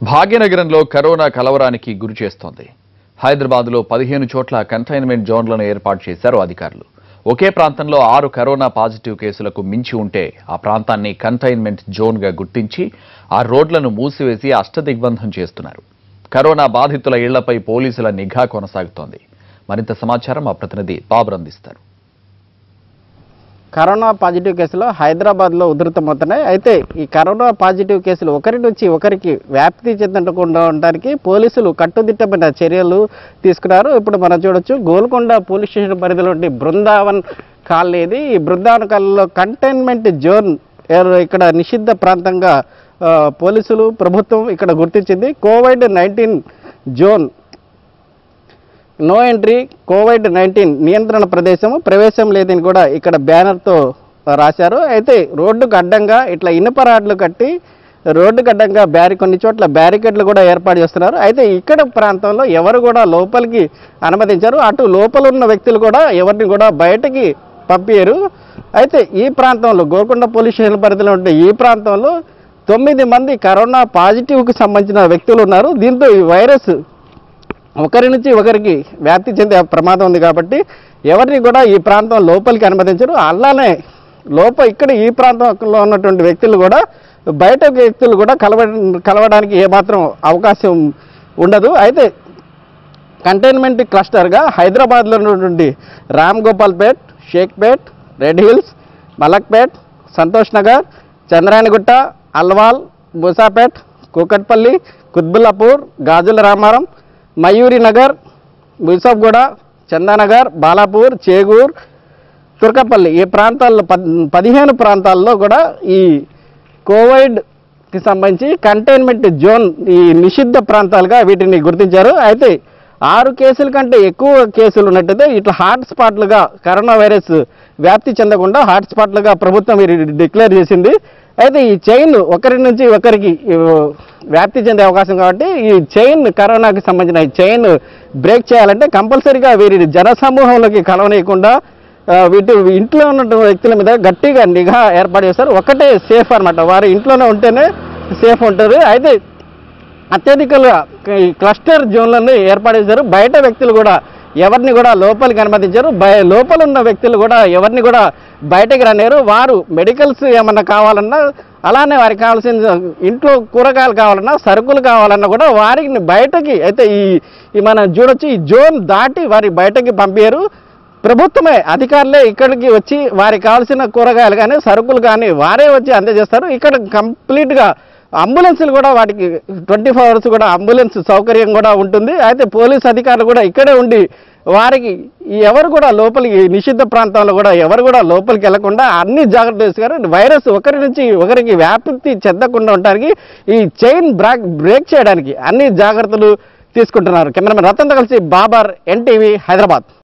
భాగ్యనగరంలో కరోనా కలవరానికి గురి చేస్తోంది హైదరాబాద్లో పదిహేను చోట్ల కంటైన్మెంట్ జోన్లను ఏర్పాటు చేశారు అధికారులు ఒకే ప్రాంతంలో ఆరు కరోనా పాజిటివ్ కేసులకు మించి ఉంటే ఆ ప్రాంతాన్ని కంటైన్మెంట్ జోన్గా గుర్తించి ఆ రోడ్లను మూసివేసి అష్టదిగ్బంధం చేస్తున్నారు కరోనా బాధితుల ఇళ్లపై పోలీసుల నిఘా కొనసాగుతోంది మరింత సమాచారం మా ప్రతినిధి బాబు అందిస్తారు కరోనా పాజిటివ్ కేసులు హైదరాబాద్లో ఉధృతమవుతున్నాయి అయితే ఈ కరోనా పాజిటివ్ కేసులు ఒకరి నుంచి ఒకరికి వ్యాప్తి చెందకుండా ఉండడానికి పోలీసులు కట్టుదిట్టమైన చర్యలు తీసుకున్నారు ఇప్పుడు మనం చూడొచ్చు గోల్కొండ పోలీస్ స్టేషన్ పరిధిలో ఉండే బృందావన్ కాలనీ ఇది ఈ బృందావన్ కాలనీలో కంటైన్మెంట్ జోన్ ఏర్- ఇక్కడ నిషిద్ధ ప్రాంతంగా ఆ, పోలీసులు ప్రభుత్వం ఇక్కడ గుర్తించింది COVID nineteen zone no entry COVID nineteen నియంత్రణ ప్రదేశం ప్రవేశం లేదని కూడా ఇక్కడ బ్యానర్తో రాశారు అయితే రోడ్డుకు అడ్డంగా ఇట్లా ఇనుప రాడ్లు కట్టి రోడ్డుకు అడ్డంగా బ్యారి కొన్ని చోట్ల బ్యారికేడ్లు కూడా ఏర్పాటు చేస్తున్నారు అయితే ఇక్కడ ప్రాంతంలో ఎవరు కూడా లోపలికి అనుమతించారు అటు లోపల ఉన్న వ్యక్తులు కూడా ఎవరిని కూడా బయటకి పంపించరు అయితే ఈ ప్రాంతంలో గోల్కొండ పోలీస్ స్టేషన్ పరిధిలో ఉండే ఈ ప్రాంతంలో తొమ్మిది మంది కరోనా పాజిటివ్కి సంబంధించిన వ్యక్తులు ఉన్నారు దీంతో ఈ వైరస్ ఒకరి నుంచి ఒకరికి వ్యాప్తి చెందే ప్రమాదం ఉంది కాబట్టి ఎవరిని కూడా ఈ ప్రాంతం లోపలికి అనుమతించరు అలానే లోప ఇక్కడ ఈ ప్రాంతంలో ఉన్నటువంటి వ్యక్తులు కూడా బయట వ్యక్తులు కూడా కలవ కలవడానికి ఏమాత్రం అవకాశం ఉండదు అయితే కంటైన్మెంట్ క్లస్టర్గా హైదరాబాద్లో ఉన్నటువంటి రామ్ గోపాల్పేట్ షేక్పేట్ రెడ్ హిల్స్ మలక్పేట్ సంతోష్ నగర్ చంద్రాయణగుట్ట అల్వాల్ బుసాపేట్ కూకట్పల్లి కుత్బుల్లాపూర్ గాజుల రామారం మయూరి నగర్ ముసఫ్గూడ చందానగర్ బాలాపూర్ చేగూర్ తుర్కపల్లి ఈ ప్రాంతాల్లో పద్ పదిహేను ప్రాంతాల్లో కూడా ఈ కోవిడ్కి సంబంధించి కంటైన్మెంట్ జోన్ ఈ నిషిద్ధ ప్రాంతాలుగా వీటిని గుర్తించారు అయితే ఆరు కేసుల కంటే ఎక్కువ కేసులు ఉన్నట్టయితే ఇట్లా హాట్ స్పాట్లుగా కరోనా వైరస్ వ్యాప్తి చెందకుండా హాట్ స్పాట్లుగా ప్రభుత్వం ఇది డిక్లేర్ చేసింది అయితే ఈ చైన్ ఒకరి నుంచి ఒకరికి ఈ, వ్యాప్తి చెందే అవకాశం కాబట్టి ఈ చైన్ కరోనాకి సంబంధించిన ఈ చైన్ బ్రేక్ చేయాలంటే కంపల్సరీగా వీరి జనసమూహంలోకి కలవనీయకుండా ఆ, వీటి ఇంట్లో ఉన్న వ్యక్తుల మీద గట్టిగా నిఘా ఏర్పాటు చేస్తారు ఒకటే సేఫ్ అన్నమాట వారు ఇంట్లోనే ఉంటేనే సేఫ్ ఉంటారు అయితే అత్యధికంగా ఈ క్లస్టర్ జోన్లను ఏర్పాటు చేశారు బయట వ్యక్తులు కూడా ఎవరిని కూడా లోపలికి అనుమతించారు బయ లోపల ఉన్న వ్యక్తులు కూడా ఎవరిని కూడా బయటకి రానియరు వారు మెడికల్స్ ఏమన్నా కావాలన్నా అలానే వారికి కావాల్సిన ఇంట్లో కూరగాయలు కావాలన్నా సరుకులు కావాలన్నా కూడా వారిని బయటకి అయితే ఈ ఈ మనం చూడొచ్చు ఈ జోన్ దాటి వారి బయటకి పంపారు ప్రభుత్వమే అధికారులే ఇక్కడికి వచ్చి వారికి కావాల్సిన కూరగాయలు కానీ సరుకులు కానీ వారే వచ్చి అందజేస్తారు ఇక్కడ కంప్లీట్గా అంబులెన్స్లు కూడా వాటికి ట్వంటీ ఫోర్ అవర్స్ కూడా అంబులెన్స్ సౌకర్యం కూడా ఉంటుంది అయితే పోలీస్ అధికారులు కూడా ఇక్కడే ఉండి వారికి ఎవరు కూడా లోపలికి నిషిద్ధ ప్రాంతంలో కూడా ఎవరు కూడా లోపలికి వెళ్లకుండా అన్ని జాగ్రత్తలు తీసుకున్నారు వైరస్ ఒకరి నుంచి ఒకరికి వ్యాప్తి చెందకుండా ఉండడానికి ఈ చైన్ బ్రాక్ బ్రేక్ చేయడానికి అన్ని జాగ్రత్తలు తీసుకుంటున్నారు కెమెరామెన్ రతన్తో కలిసి బాబర్ ఎన్టీవీ హైదరాబాద్